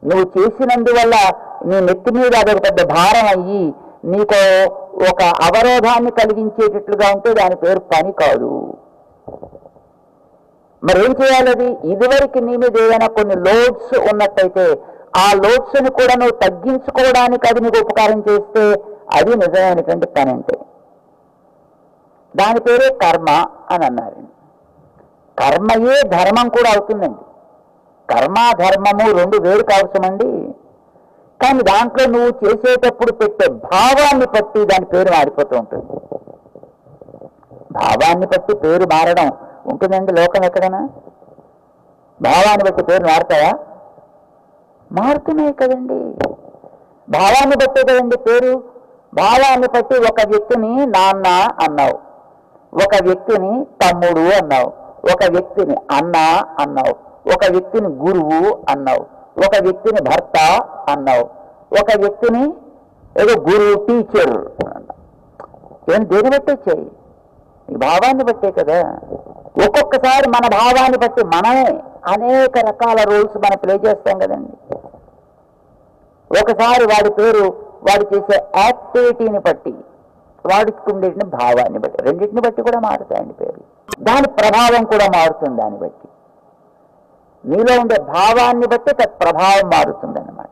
నువ్వు చేసినందువల్ల నీ నెత్తి మీద అదొక పెద్ద భారం అయ్యి నీకు ఒక అవరోధాన్ని కలిగించేటట్లుగా ఉంటే దాని పేరు పని కాదు మరి ఏం చేయాలి అది ఇదివరకు నీ మీద ఏదైనా కొన్ని లోడ్స్ ఉన్నట్టయితే ఆ లోడ్స్ ని కూడా నువ్వు తగ్గించుకోవడానికి అది నీకు ఉపకారం చేస్తే అది నిజమైనటువంటి పని అంటే దాని పేరే కర్మ అని అన్నారండి కర్మయే ధర్మం కూడా అవుతుందండి కర్మ ధర్మము రెండు వేరు కావచ్చమండి కానీ దాంట్లో నువ్వు చేసేటప్పుడు పెట్టే భావాన్ని బట్టి దాని పేరు మారిపోతూ ఉంటుంది భావాన్ని బట్టి పేరు మారడం ఉంటుందండి లోకం ఎక్కడైనా భావాన్ని బట్టి పేరు మారుతాయా మారుతున్నాయి కదండి భావాన్ని బట్టే కదండి పేరు భావాన్ని బట్టి ఒక వ్యక్తిని నాన్న అన్నావు ఒక వ్యక్తిని తమ్ముడు అన్నావు ఒక వ్యక్తిని అన్న అన్నావు ఒక వ్యక్తిని గురువు అన్నావు ఒక వ్యక్తిని భర్త అన్నావు ఒక వ్యక్తిని ఏదో గురువు టీచర్ అన్నావు ఏం దేని బట్టే చేయి ఈ భావాన్ని బట్టే కదా ఒక్కొక్కసారి మన భావాన్ని బట్టి మనమే అనేక రకాల రోల్స్ మనం ప్లే చేస్తాం కదండి ఒకసారి వాడి పేరు వాడు చేసే యాక్టివిటీని బట్టి వాడికి ఉండేటి భావాన్ని బట్టి రెండింటిని బట్టి కూడా మారుతాయండి పేరు దాని ప్రభావం కూడా మారుతుంది దాన్ని బట్టి నీలో ఉండే భావాన్ని బట్టి తత్ ప్రభావం మారుతుంది అన్నమాట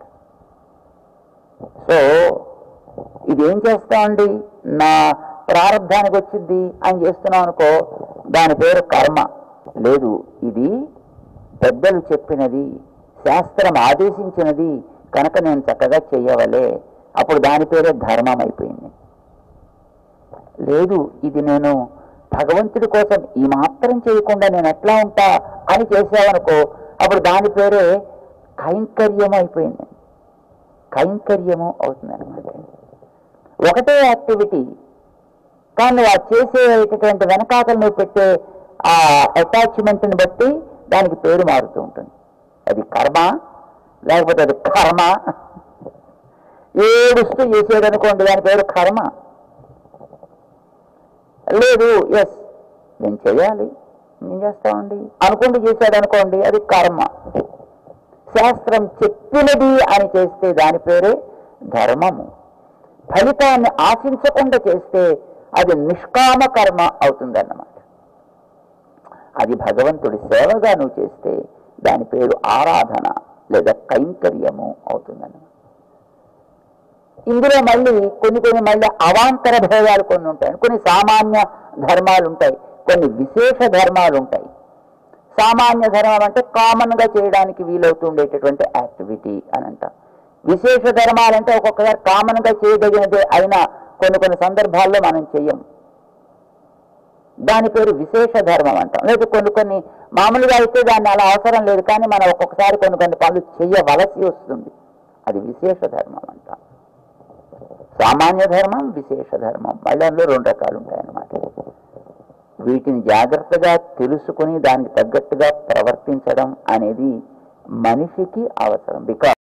సో ఇది ఏం చేస్తామండి నా ప్రారంధానికి వచ్చింది అని చేస్తున్నాం అనుకో దాని పేరు కర్మ లేదు ఇది పెద్దలు చెప్పినది శాస్త్రం ఆదేశించినది కనుక నేను చక్కగా చెయ్యవలే అప్పుడు దాని పేరే ధర్మం అయిపోయింది లేదు ఇది నేను భగవంతుడి కోసం ఈ మాత్రం చేయకుండా నేను ఎట్లా ఉంటా అని చేసావనుకో అప్పుడు దాని పేరే కైంకర్యం అయిపోయింది కైంకర్యము అవుతుంది అనమాట ఒకటే యాక్టివిటీ కానీ నువ్వు ఆ చేసేటటువంటి వెనకాతలు నువ్వు పెట్టే ఆ అటాచ్మెంట్ని బట్టి దానికి పేరు మారుతూ ఉంటుంది అది కర్మ లేకపోతే అది కర్మ ఏడుస్తూ చేసేది అనుకోండి దాని పేరు కర్మ లేదు ఎస్ నేను చేయాలి ఏం చేస్తామండి అనుకుంటూ చేశాడు అనుకోండి అది కర్మ శాస్త్రం చెప్పినది అని చేస్తే దాని పేరే ధర్మము ఫలితాన్ని ఆశించకుండా చేస్తే అది నిష్కామ కర్మ అవుతుందన్నమాట అది భగవంతుడి సేవగా నువ్వు చేస్తే దాని పేరు ఆరాధన లేదా కైంకర్యము అవుతుందన్నమాట ఇందులో మళ్ళీ కొన్ని కొన్ని మళ్ళీ అవాంతర భేదాలు కొన్ని ఉంటాయి కొన్ని సామాన్య ధర్మాలు ఉంటాయి కొన్ని విశేష ధర్మాలు ఉంటాయి సామాన్య ధర్మం అంటే కామన్ గా చేయడానికి వీలవుతుండేటటువంటి యాక్టివిటీ అని అంటాం విశేష ధర్మాలంటే ఒక్కొక్కసారి కామన్ గా చేయదగినదే అయినా కొన్ని కొన్ని సందర్భాల్లో మనం చెయ్యం దాని పేరు విశేష ధర్మం అంటాం లేదా కొన్ని కొన్ని మామూలుగా అయితే దాన్ని అలా అవసరం లేదు కానీ మనం ఒక్కొక్కసారి కొన్ని కొన్ని పనులు చెయ్యవలసి వస్తుంది అది విశేష ధర్మం అంటాం సామాన్య ధర్మం విశేష ధర్మం మళ్ళీ అందులో రెండు రకాలు ఉంటాయన్నమాట వీటిని జాగ్రత్తగా తెలుసుకుని దానికి తగ్గట్టుగా ప్రవర్తించడం అనేది మనిషికి అవసరం బికాస్